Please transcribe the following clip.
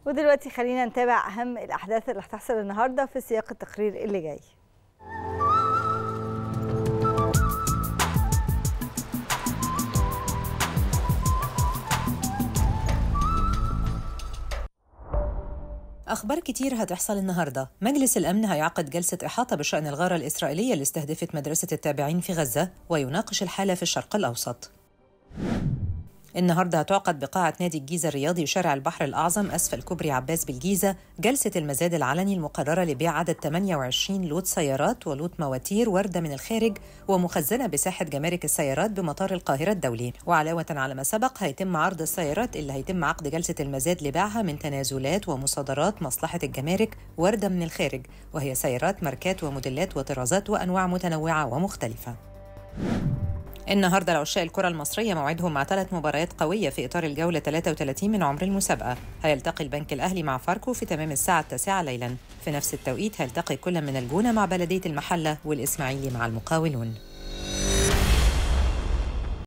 ودلوقتي خلينا نتابع أهم الأحداث اللي هتحصل النهاردة في سياق التقرير اللي جاي أخبار كتير هتحصل النهاردة مجلس الأمن هيعقد جلسة إحاطة بشأن الغارة الإسرائيلية اللي استهدفت مدرسة التابعين في غزة ويناقش الحالة في الشرق الأوسط النهارده هتعقد بقاعة نادي الجيزة الرياضي شارع البحر الأعظم أسفل كوبري عباس بالجيزة جلسة المزاد العلني المقررة لبيع عدد 28 لوت سيارات ولوت مواتير واردة من الخارج ومخزنة بساحة جمارك السيارات بمطار القاهرة الدولي وعلاوة على ما سبق هيتم عرض السيارات اللي هيتم عقد جلسة المزاد لبيعها من تنازلات ومصادرات مصلحة الجمارك واردة من الخارج وهي سيارات ماركات وموديلات وطرازات وأنواع متنوعة ومختلفة النهارده لعشاق الكرة المصرية موعدهم مع ثلاث مباريات قوية في إطار الجولة 33 من عمر المسابقة، هيلتقي البنك الأهلي مع فاركو في تمام الساعة التاسعة ليلا، في نفس التوقيت هيلتقي كل من الجونة مع بلدية المحلة والإسماعيلي مع المقاولون.